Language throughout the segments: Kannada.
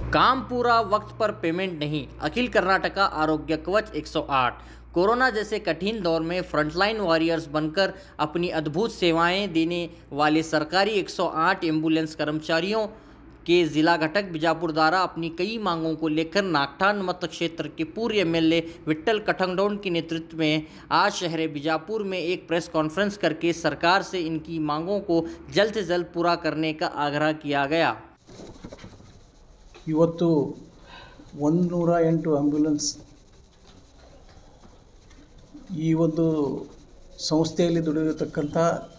काम पूरा वक्त पर पेमेंट नहीं अखिल कर्नाटका आरोग्य कवच 108 कोरोना जैसे कठिन दौर में फ्रंटलाइन वॉरियर्स बनकर अपनी अद्भुत सेवाएं देने वाले सरकारी 108 एम्बुलेंस कर्मचारियों के जिला घटक बीजापुर द्वारा अपनी कई मांगों को लेकर नागठान मत क्षेत्र के पूर्व एमएलए विट्ठल कठंगडोन के नेतृत्व में आज शहर बीजापुर में एक प्रेस कॉन्फ्रेंस करके सरकार से इनकी मांगों को जल्द से जल्द पूरा करने का आग्रह किया गया ಇವತ್ತು ಒಂದು ನೂರ ಎಂಟು ಆ್ಯಂಬ್ಯುಲೆನ್ಸ್ ಈ ಒಂದು ಸಂಸ್ಥೆಯಲ್ಲಿ ದುಡಿದಿರತಕ್ಕಂಥ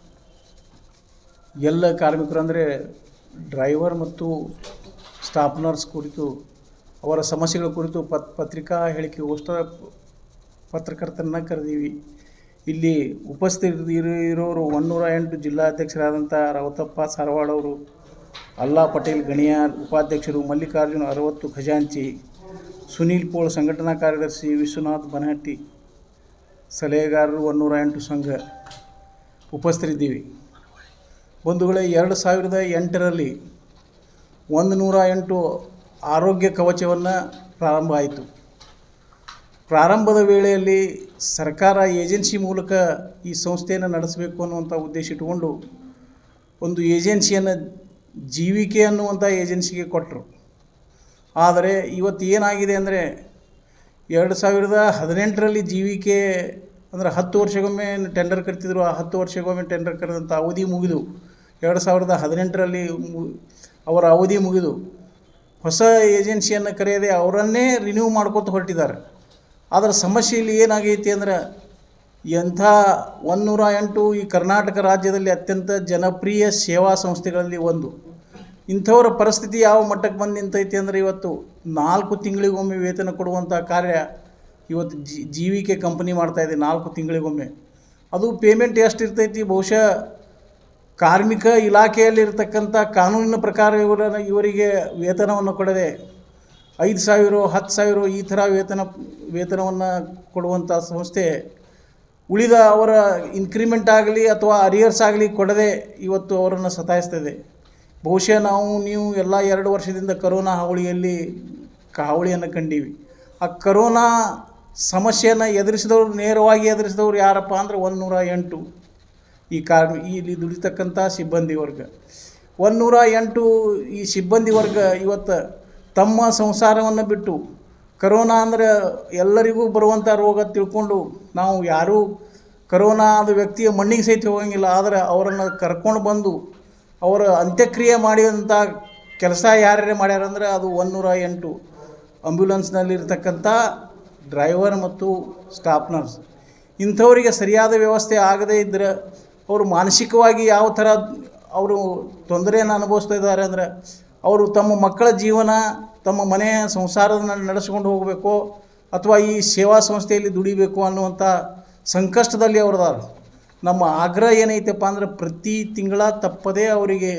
ಎಲ್ಲ ಕಾರ್ಮಿಕರು ಅಂದರೆ ಡ್ರೈವರ್ ಮತ್ತು ಸ್ಟಾಫ್ ನರ್ಸ್ ಕುರಿತು ಅವರ ಸಮಸ್ಯೆಗಳ ಕುರಿತು ಪತ್ ಪತ್ರಿಕಾ ಹೇಳಿಕೆಗೋಸ್ಕರ ಪತ್ರಕರ್ತರನ್ನ ಕರೆದೀವಿ ಇಲ್ಲಿ ಉಪಸ್ಥಿತರಿರೋರು ಒನ್ನೂರ ಎಂಟು ಜಿಲ್ಲಾಧ್ಯಕ್ಷರಾದಂಥ ರಾವತಪ್ಪ ಸಾರವಾಡ ಅವರು ಅಲ್ಲಾ ಪಟೇಲ್ ಗಣಿಯಾರ್ ಉಪಾಧ್ಯಕ್ಷರು ಮಲ್ಲಿಕಾರ್ಜುನ ಅರವತ್ತು ಖಜಾಂಚಿ ಸುನೀಲ್ ಪೋಳ್ ಸಂಘಟನಾ ಕಾರ್ಯದರ್ಶಿ ವಿಶ್ವನಾಥ್ ಬನಹಟ್ಟಿ ಸಲಹೆಗಾರರು ಒನ್ನೂರ ಎಂಟು ಸಂಘ ಉಪಸ್ಥಿತಿದ್ದೀವಿ ಬಂಧುಗಳೇ ಎರಡು ಸಾವಿರದ ಎಂಟರಲ್ಲಿ ಒಂದು ನೂರ ಎಂಟು ಆರೋಗ್ಯ ಕವಚವನ್ನು ಪ್ರಾರಂಭ ಆಯಿತು ಪ್ರಾರಂಭದ ವೇಳೆಯಲ್ಲಿ ಸರ್ಕಾರ ಏಜೆನ್ಸಿ ಮೂಲಕ ಈ ಸಂಸ್ಥೆಯನ್ನು ನಡೆಸಬೇಕು ಅನ್ನುವಂಥ ಉದ್ದೇಶ ಇಟ್ಟುಕೊಂಡು ಒಂದು ಏಜೆನ್ಸಿಯನ್ನು ಜೀವಿಕೆ ಅನ್ನುವಂಥ ಏಜೆನ್ಸಿಗೆ ಕೊಟ್ಟರು ಆದರೆ ಇವತ್ತು ಏನಾಗಿದೆ ಅಂದರೆ ಎರಡು ಸಾವಿರದ ಹದಿನೆಂಟರಲ್ಲಿ ಜೀವಿಕೆ ಅಂದರೆ ಹತ್ತು ವರ್ಷಗೊಮ್ಮೆ ಟೆಂಡರ್ ಕರಿತಿದ್ರು ಆ ಹತ್ತು ವರ್ಷಗೊಮ್ಮೆ ಟೆಂಡರ್ ಕರೆದಂಥ ಅವಧಿ ಮುಗಿದು ಎರಡು ಸಾವಿರದ ಹದಿನೆಂಟರಲ್ಲಿ ಮು ಅವರ ಅವಧಿ ಮುಗಿದು ಹೊಸ ಏಜೆನ್ಸಿಯನ್ನು ಕರೆಯದೆ ಅವರನ್ನೇ ರಿನ್ಯೂ ಮಾಡ್ಕೊತ ಹೊರಟಿದ್ದಾರೆ ಅದರ ಸಮಸ್ಯೆ ಇಲ್ಲಿ ಏನಾಗೈತಿ ಅಂದ್ರೆ ಎಂಥ ಒಂದುನೂರ ಎಂಟು ಈ ಕರ್ನಾಟಕ ರಾಜ್ಯದಲ್ಲಿ ಅತ್ಯಂತ ಜನಪ್ರಿಯ ಸೇವಾ ಸಂಸ್ಥೆಗಳಲ್ಲಿ ಒಂದು ಇಂಥವರ ಪರಿಸ್ಥಿತಿ ಯಾವ ಮಟ್ಟಕ್ಕೆ ಬಂದು ನಿಂತೈತಿ ಅಂದರೆ ಇವತ್ತು ನಾಲ್ಕು ತಿಂಗಳಿಗೊಮ್ಮೆ ವೇತನ ಕೊಡುವಂಥ ಕಾರ್ಯ ಇವತ್ತು ಜಿ ಜೀವಿಕೆ ಕಂಪನಿ ಮಾಡ್ತಾಯಿದೆ ನಾಲ್ಕು ತಿಂಗಳಿಗೊಮ್ಮೆ ಅದು ಪೇಮೆಂಟ್ ಎಷ್ಟು ಇರ್ತೈತಿ ಬಹುಶಃ ಕಾರ್ಮಿಕ ಇಲಾಖೆಯಲ್ಲಿರ್ತಕ್ಕಂಥ ಕಾನೂನಿನ ಪ್ರಕಾರ ಇವರ ಇವರಿಗೆ ವೇತನವನ್ನು ಕೊಡದೆ ಐದು ಸಾವಿರ ಹತ್ತು ಸಾವಿರ ಈ ಥರ ವೇತನ ವೇತನವನ್ನು ಕೊಡುವಂಥ ಸಂಸ್ಥೆ ಉಳಿದ ಅವರ ಇನ್ಕ್ರಿಮೆಂಟ್ ಆಗಲಿ ಅಥವಾ ಅರಿಯರ್ಸ್ ಆಗಲಿ ಕೊಡದೆ ಇವತ್ತು ಅವರನ್ನು ಸತಾಯಿಸ್ತದೆ ಬಹುಶಃ ನಾವು ನೀವು ಎಲ್ಲ ಎರಡು ವರ್ಷದಿಂದ ಕರೋನಾ ಹಾವಳಿಯಲ್ಲಿ ಹಾವಳಿಯನ್ನು ಕಂಡೀವಿ ಆ ಕರೋನಾ ಸಮಸ್ಯೆಯನ್ನು ಎದುರಿಸಿದವರು ನೇರವಾಗಿ ಎದುರಿಸಿದವರು ಯಾರಪ್ಪ ಅಂದರೆ ಒಂದುನೂರ ಎಂಟು ಈ ಕಾರ್ಮಿ ಇಲ್ಲಿ ದುಡಿತಕ್ಕಂಥ ಸಿಬ್ಬಂದಿ ವರ್ಗ ಒಂದುನೂರ ಎಂಟು ಈ ಸಿಬ್ಬಂದಿ ವರ್ಗ ಇವತ್ತು ತಮ್ಮ ಸಂಸಾರವನ್ನು ಬಿಟ್ಟು ಕರೋನಾ ಅಂದರೆ ಎಲ್ಲರಿಗೂ ಬರುವಂಥ ರೋಗ ತಿಳ್ಕೊಂಡು ನಾವು ಯಾರೂ ಕರೋನಾ ಆದ ವ್ಯಕ್ತಿಯ ಮಣ್ಣಿಗೆ ಸಹಿತ ಹೋಗಂಗಿಲ್ಲ ಆದರೆ ಅವರನ್ನು ಕರ್ಕೊಂಡು ಬಂದು ಅವರ ಅಂತ್ಯಕ್ರಿಯೆ ಮಾಡಿದಂಥ ಕೆಲಸ ಯಾರ್ಯಾರು ಮಾಡ್ಯಾರಂದ್ರೆ ಅದು ಒಂದುನೂರ ಎಂಟು ಆಂಬ್ಯುಲೆನ್ಸ್ನಲ್ಲಿರ್ತಕ್ಕಂಥ ಡ್ರೈವರ್ ಮತ್ತು ಸ್ಟಾಫ್ ನರ್ಸ್ ಇಂಥವರಿಗೆ ಸರಿಯಾದ ವ್ಯವಸ್ಥೆ ಆಗದೇ ಇದ್ದರೆ ಅವರು ಮಾನಸಿಕವಾಗಿ ಯಾವ ಥರ ಅವರು ತೊಂದರೆಯನ್ನು ಅನುಭವಿಸ್ತಾ ಇದ್ದಾರೆ ಅಂದರೆ ಅವರು ತಮ್ಮ ಮಕ್ಕಳ ಜೀವನ ತಮ್ಮ ಮನೆಯ ಸಂಸಾರವನ್ನು ನಡೆಸ್ಕೊಂಡು ಹೋಗಬೇಕು ಅಥವಾ ಈ ಸೇವಾ ಸಂಸ್ಥೆಯಲ್ಲಿ ದುಡಿಬೇಕು ಅನ್ನುವಂಥ ಸಂಕಷ್ಟದಲ್ಲಿ ಅವ್ರದಾರ ನಮ್ಮ ಆಗ್ರಹ ಏನೈತಪ್ಪ ಅಂದ್ರೆ ಪ್ರತಿ ತಿಂಗಳ ತಪ್ಪದೇ ಅವರಿಗೆ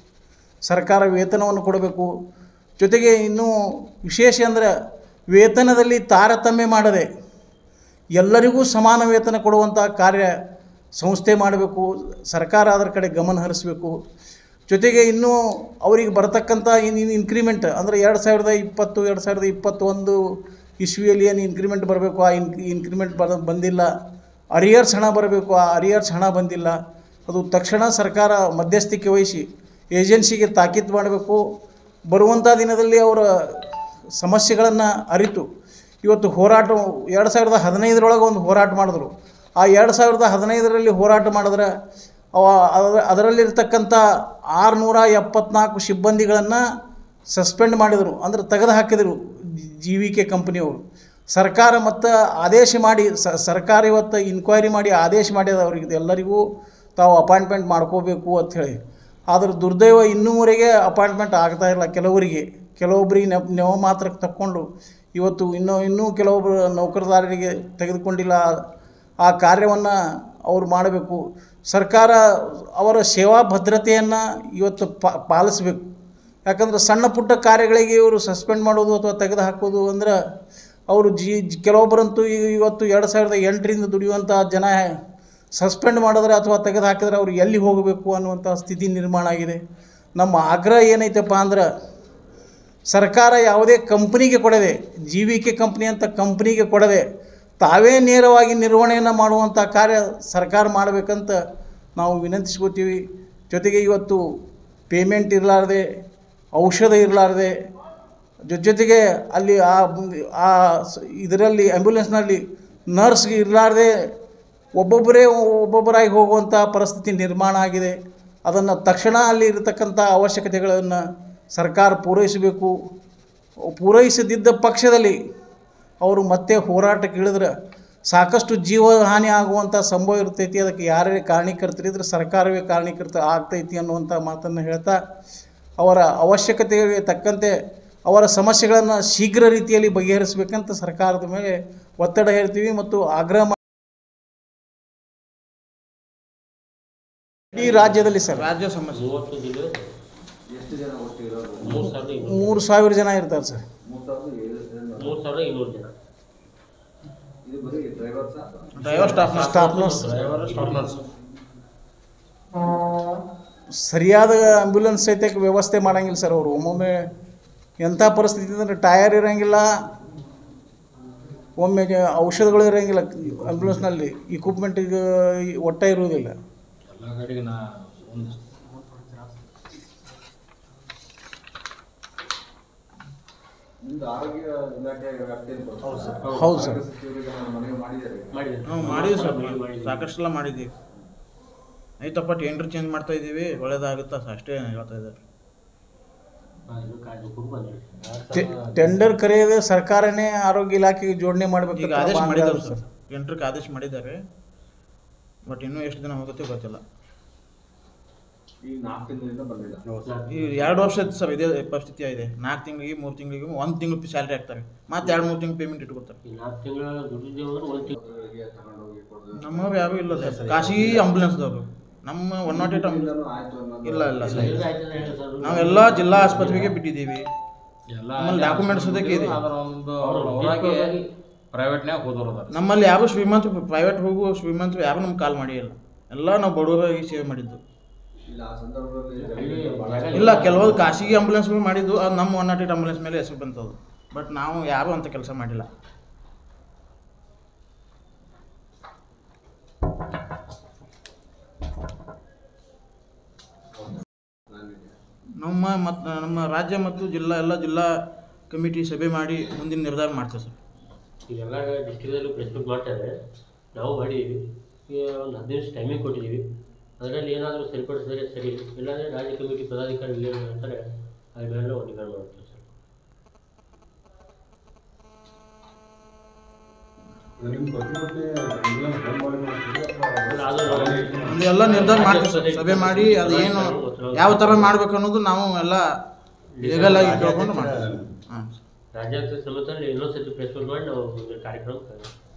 ಸರ್ಕಾರ ವೇತನವನ್ನು ಕೊಡಬೇಕು ಜೊತೆಗೆ ಇನ್ನೂ ವಿಶೇಷ ಅಂದರೆ ವೇತನದಲ್ಲಿ ತಾರತಮ್ಯ ಮಾಡದೆ ಎಲ್ಲರಿಗೂ ಸಮಾನ ವೇತನ ಕೊಡುವಂಥ ಕಾರ್ಯ ಸಂಸ್ಥೆ ಮಾಡಬೇಕು ಸರ್ಕಾರ ಅದರ ಕಡೆ ಗಮನ ಹರಿಸಬೇಕು ಜೊತೆಗೆ ಇನ್ನೂ ಅವರಿಗೆ ಬರತಕ್ಕಂಥ ಇನ್ ಇನ್ಕ್ರಿಮೆಂಟ್ ಅಂದರೆ ಎರಡು ಸಾವಿರದ ಇಪ್ಪತ್ತು ಎರಡು ಸಾವಿರದ ಇಪ್ಪತ್ತೊಂದು ಇಸ್ವಿಯಲ್ಲಿ ಏನು ಇನ್ಕ್ರಿಮೆಂಟ್ ಬರಬೇಕು ಆ ಇನ್ ಇನ್ಕ್ರಿಮೆಂಟ್ ಬರ ಬಂದಿಲ್ಲ ಅರಿಯರ್ಸ್ ಹಣ ಬರಬೇಕು ಆ ಅರಿಯರ್ಸ್ ಹಣ ಬಂದಿಲ್ಲ ಅದು ತಕ್ಷಣ ಸರ್ಕಾರ ಮಧ್ಯಸ್ಥಿಕೆ ವಹಿಸಿ ಏಜೆನ್ಸಿಗೆ ತಾಕೀತು ಮಾಡಬೇಕು ಬರುವಂಥ ದಿನದಲ್ಲಿ ಅವರ ಸಮಸ್ಯೆಗಳನ್ನು ಅರಿತು ಇವತ್ತು ಹೋರಾಟ ಎರಡು ಸಾವಿರದ ಹದಿನೈದರೊಳಗೆ ಒಂದು ಹೋರಾಟ ಮಾಡಿದ್ರು ಆ ಎರಡು ಸಾವಿರದ ಹದಿನೈದರಲ್ಲಿ ಹೋರಾಟ ಮಾಡಿದ್ರೆ ಅವ ಅದ- ಅದರಲ್ಲಿರ್ತಕ್ಕಂಥ ಆರುನೂರ ಎಪ್ಪತ್ನಾಲ್ಕು ಸಿಬ್ಬಂದಿಗಳನ್ನು ಸಸ್ಪೆಂಡ್ ಮಾಡಿದರು ಅಂದ್ರೆ ತೆಗೆದು ಹಾಕಿದರು ಜಿ ವಿ ಕೆ ಕಂಪ್ನಿಯವರು ಸರ್ಕಾರ ಮತ್ತು ಆದೇಶ ಮಾಡಿ ಸ ಸರ್ಕಾರ ಇವತ್ತು ಇನ್ಕ್ವೈರಿ ಮಾಡಿ ಆದೇಶ ಮಾಡ್ಯದ ಅವ್ರಿಗೆ ಎಲ್ಲರಿಗೂ ತಾವು ಅಪಾಯಿಂಟ್ಮೆಂಟ್ ಮಾಡ್ಕೋಬೇಕು ಅಂಥೇಳಿ ಆದ್ರೆ ದುರ್ದೈವ ಇನ್ನೂವರೆಗೆ ಅಪಾಯಿಂಟ್ಮೆಂಟ್ ಆಗ್ತಾ ಇಲ್ಲ ಕೆಲವರಿಗೆ ಕೆಲವೊಬ್ಬರಿಗೆ ನೆವ ನೆವ ಮಾತ್ರ ತಕ್ಕೊಂಡು ಇವತ್ತು ಇನ್ನೂ ಇನ್ನೂ ಕೆಲವೊಬ್ಬರು ನೌಕರದಾರರಿಗೆ ತೆಗೆದುಕೊಂಡಿಲ್ಲ ಆ ಕಾರ್ಯವನ್ನು ಅವ್ರು ಮಾಡಬೇಕು ಸರ್ಕಾರ ಅವರ ಸೇವಾ ಭದ್ರತೆಯನ್ನು ಇವತ್ತು ಪಾಲಿಸಬೇಕು ಯಾಕಂದ್ರೆ ಸಣ್ಣ ಪುಟ್ಟ ಕಾರ್ಯಗಳಿಗೆ ಇವರು ಸಸ್ಪೆಂಡ್ ಮಾಡೋದು ಅಥವಾ ತೆಗೆದು ಹಾಕೋದು ಅಂದ್ರೆ ಅವರು ಜಿ ಜಿ- ಕೆಲವೊಬ್ಬರಂತೂ ಈ- ಇವತ್ತು ಎರಡು ಸಾವಿರದ ಎಂಟರಿಂದ ದುಡಿಯುವಂಥ ಜನ ಸಸ್ಪೆಂಡ್ ಮಾಡಿದ್ರೆ ಅಥವಾ ತೆಗೆದು ಹಾಕಿದ್ರೆ ಅವ್ರು ಎಲ್ಲಿ ಹೋಗಬೇಕು ಅನ್ನುವಂಥ ಸ್ಥಿತಿ ನಿರ್ಮಾಣ ಆಗಿದೆ ನಮ್ಮ ಆಗ್ರಹ ಏನೈತಪ್ಪ ಅಂದ್ರೆ ಸರ್ಕಾರ ಯಾವುದೇ ಕಂಪ್ನಿಗೆ ಕೊಡದೆ ಜಿ ವಿ ಕೆ ಕಂಪ್ನಿ ಅಂತ ಕಂಪ್ನಿಗೆ ಕೊಡದೆ ತಾವೇ ನೇರವಾಗಿ ನಿರ್ವಹಣೆಯನ್ನು ಮಾಡುವಂಥ ಕಾರ್ಯ ಸರ್ಕಾರ ಮಾಡಬೇಕಂತ ನಾವು ವಿನಂತಿಸ್ಕೋತೀವಿ ಜೊತೆಗೆ ಇವತ್ತು ಪೇಮೆಂಟ್ ಇರಲಾರ್ದೆ ಔಷಧ ಇರಲಾರ್ದೆ ಜೊ- ಜೊತೆಗೆ ಅಲ್ಲಿ ಆ ಆ ಸ- ಇದರಲ್ಲಿ ಆ್ಯಂಬುಲೆನ್ಸ್ನಲ್ಲಿ ನರ್ಸ್ಗೆ ಇರಲಾರ್ದೆ ಒಬ್ಬೊಬ್ಬರೇ ಒಬ್ಬೊಬ್ಬರಾಗಿ ಹೋಗುವಂಥ ಪರಿಸ್ಥಿತಿ ನಿರ್ಮಾಣ ಆಗಿದೆ ಅದನ್ನು ತಕ್ಷಣ ಅಲ್ಲಿ ಇರತಕ್ಕಂಥ ಅವಶ್ಯಕತೆಗಳನ್ನು ಸರ್ಕಾರ ಪೂರೈಸಬೇಕು ಪೂರೈಸದಿದ್ದ ಪಕ್ಷದಲ್ಲಿ ಅವರು ಮತ್ತೆ ಹೋರಾಟಕ್ಕೆ ಇಳಿದ್ರೆ ಸಾಕಷ್ಟು ಜೀವ ಹಾನಿ ಆಗುವಂಥ ಸಂಭವ ಇರ್ತೈತಿ ಅದಕ್ಕೆ ಯಾರೇ ಕಾರಣೀಕರ್ತರಿದ್ರೆ ಸರ್ಕಾರವೇ ಕಾರಣೀಕರ್ತ ಆಗ್ತೈತಿ ಅನ್ನುವಂಥ ಮಾತನ್ನು ಹೇಳ್ತಾ ಅವರ ಅವಶ್ಯಕತೆಗಳಿಗೆ ತಕ್ಕಂತೆ ಅವರ ಸಮಸ್ಯೆಗಳನ್ನು ಶೀಘ್ರ ರೀತಿಯಲ್ಲಿ ಬಗೆಹರಿಸಬೇಕಂತ ಸರ್ಕಾರದ ಮೇಲೆ ಒತ್ತಡ ಹೇರ್ತೀವಿ ಮತ್ತು ಆಗ್ರಹ ಮಾ- ಇಡೀ ರಾಜ್ಯದಲ್ಲಿ ಸರ್ ರಾಜ್ಯ ಸಮಸ್ಯೆ ಮೂವತ್ತು ಜಿಲ್ಲೆ ಮೂರು ಸಾವಿರದ ಇನ್ನೂರು ಮೂರು ಸಾವಿರ ಜನ ಇರ್ತಾರೆ ಸರ್ ಮೂರು ಸಾವಿರದ ಇನ್ನೂರು ಜನ driver staff staff nurse driver staff nurse ಸರಿಯಾದ ಆಂಬ್ಯುಲೆನ್ಸ್ ಸಹಿತ ವ್ಯವಸ್ಥೆ ಮಾಡಂಗಿಲ್ಲ ಸರ್ ಅವರು ಒಮ್ಮೊಮ್ಮೆ ಎಂಥ ಪರಿಸ್ಥಿತಿ ಅಂದರೆ ಟಯರ್ ಇರೋಂಗಿಲ್ಲ ಒಮ್ಮೆ ಜ- ಔಷಧಗಳು ಇರೋಂಗಿಲ್ಲ ಆಂಬ್ಯುಲೆನ್ಸ್ನಲ್ಲಿ ಇಕ್ವಿಪ್ಮೆಂಟಿಗೆ ಒಟ್ಟ ಇರುವುದಿಲ್ಲ ಎಲ್ಲ ಕಡೆಗೆ ನಾ ಒಂದು ಹೌದು ಸರ್ ಮಾಡಿದ್ದಾರೆ ನಾವು ಮಾಡಿದ್ವಿ ಸರ್ ಮಾಡಿದ್ದೀವಿ. ಸಾಕಷ್ಟು ಸಲ ಮಾಡಿದ್ದೀವಿ ಐತಪ್ಪ ಟೆಂಡರ್ ಚೇಂಜ್ ಮಾಡ್ತಾ ಇದ್ದೀವಿ ಒಳ್ಳೇದಾಗುತ್ತಾ ಸ- ಅಷ್ಟೇ ಹೇಳ್ತಾ ಇದ್ದಾರೆ ಹಾ, ಇದು ಕಾಯ್ದುಕೊಂಡು ಬಂದಿದೆ ಟೆ- ಟೆಂಡರ್ ಕರೆಯದೆ ಸರ್ಕಾರನೇ ಆರೋಗ್ಯ ಇಲಾಖೆಗೆ ಜೋಡಣೆ ಈಗ ಮಾಡಬೇಕು ಆದೇಶ ಮಾಡಿದ್ದಾರೆ ಸರ್ ಟೆಂಡರ್ಗೆ ಆದೇಶ ಮಾಡಿದ್ದಾರೆ ಬಟ್ ಇನ್ನೂ ಎಷ್ಟು ದಿನ ಹೋಗುತ್ತೆ ಗೊತ್ತಿಲ್ಲ ಈ ಎರಡು ವರ್ಷ ಆಯ್ತು ಸರ್ ಇದೇ ಪರಿಸ್ಥಿತಿ ಇದೆ ನಾಲ್ಕು ತಿಂಗಳಿಗೆ ಮೂರು ತಿಂಗಳಿಗೆ ಒಂದು ತಿಂಗಳು ಸ್ಯಾಲ್ರಿ ಹಾಕ್ತಾರೆ ಮತ್ತೆ ಎರಡು ಮೂರು ತಿಂಗಳು ಪೇಮೆಂಟ್ ಇಟ್ಕೊತಾರೆ ಈ ನಾಲ್ಕು ತಿಂಗಳ ದುಡ್ಡಿದ್ದೇವೆ ಅಂದ್ರೆ ಒಂದು ತಿಂಗಳು ನಮ್ಮವ್ರು ಯಾರೂ ಇಲ್ಲ ಸರ್ ಖಾಸಗಿ ಆಂಬುಲೆನ್ಸ್ದವರು ನಮ್ಮ ಒನ್ ನಾಟ್ ಏಟ್ ಇಲ್ಲ ಇಲ್ಲ ಸರ್ ಎಲ್ಲ ಆಯ್ತಲ್ಲ ಹೇಳಿ ಸರ್ ನಾವೆಲ್ಲ ಜಿಲ್ಲಾ ಆಸ್ಪತ್ರೆಗೆ ಬಿಟ್ಟಿದ್ದೀವಿ ನಮ್ಮಲ್ಲಿ ಡಾಕ್ಯುಮೆಂಟ್ಸ್ ಅದಕ್ಕೆ ಇದೆ ಅದರ ಒಂದು ಅವರು ಅವರಾಗೆ ಪ್ರೈವೇಟ್ನ್ಯಾಗ ಹೋದವ್ರು ಅದಾರ ನಮ್ಮಲ್ಲಿ ಯಾರು ಶ್ರೀಮಂತರು ಪ್ರೈವೇಟ್ ಹೋಗುವ ಶ್ರೀಮಂತರು ಯಾರು ನಮ್ಗೆ ಕಾಲ್ ಮಾಡಿಲ್ಲ ಎಲ್ಲ ನಾವು ಬಡವರಾಗಿ ಸೇವೆ ಮಾಡಿದ್ದು ಹಳ್ಳಿ ಜಾಗ ಇಲ್ಲ ಕೆಲವೊಂದು ಖಾಸಗಿ ಆಂಬುಲೆನ್ಸ್ಗಳು ಮಾಡಿದ್ದು ಅದು ನಮ್ಮ ಒನ್ ನಾಟ್ ಏಟ್ ಆಂಬುಲೆನ್ಸ್ ಮೇಲೆ ಹೆಸರು ಬಂತದ್ದು ಬಟ್ ನಾವು ಯಾರೂ ಅಂತ ಕೆಲಸ ಮಾಡಿಲ್ಲ ನಮ್ಮ ಮತ್ತು ನಮ್ಮ ರಾಜ್ಯ ಮತ್ತು ಜಿಲ್ಲಾ ಎಲ್ಲ ಜಿಲ್ಲಾ ಕಮಿಟಿ ಸಭೆ ಮಾಡಿ ಮುಂದಿನ ನಿರ್ಧಾರ ಮಾಡ್ತೇವೆ ಸರ್ ಈಗೆಲ್ಲ ಡಿಸ್ಟ್ರಿಕ್ಟಲ್ಲೂ ಪ್ರೆಸ್ ಮೀಟ್ ಮಾಡ್ತಾರೆ ನಾವು ಮಾಡಿದ್ದೀವಿ ಈಗ ಒಂದು ಹದಿನೈದು ನಿಮಿಷ ಟೈಮಿಂಗ್ ಕೊಟ್ಟಿದ್ದೀವಿ ಅದರಲ್ಲಿ ಏನಾದರೂ ಸರಿಪಡಿಸಿದ್ರೆ ಸರಿ ಇಲ್ಲಾಂದರೆ ರಾಜ್ಯ ಕಮಿಟಿ ಪದಾಧಿಕಾರಿಗಳು ಏನು ಹೇಳ್ತಾರೆ ಅದ್ರ ಮೇಲೆ ಒಂದು ಡಿಪೆಂಡ್ ಮಾಡ್ತೀವಿ ಸರ್ ಅಲ್ಲ, ಅದು ನಾವು- ಒಂದು ಎಲ್ಲ ನಿರ್ಧಾರ ಮಾಡ್ತೀವಿ ಸರ್ ಸಭೆ ಮಾಡಿ ಅದು ಏನು ಯಾವ ಥರ ಮಾಡ್ಬೇಕು ಅನ್ನೋದು ನಾವು ಎಲ್ಲ ಲೀಗಲ್ ಆಗಿ ಕೇಳ್ಕೊಂಡು ಮಾಡ್ತೀವಿ ಹಾಂ ರಾಜ್ಯಾಂಗ ಸಮೇತ ಇನ್ನೊಂದು ಸತಿ ಪ್ರೆಸ್ ಮೀಟ್ ಮಾಡಿ ನಾವು ಮುಂದಿನ ಕಾರ್ಯಕ್ರಮ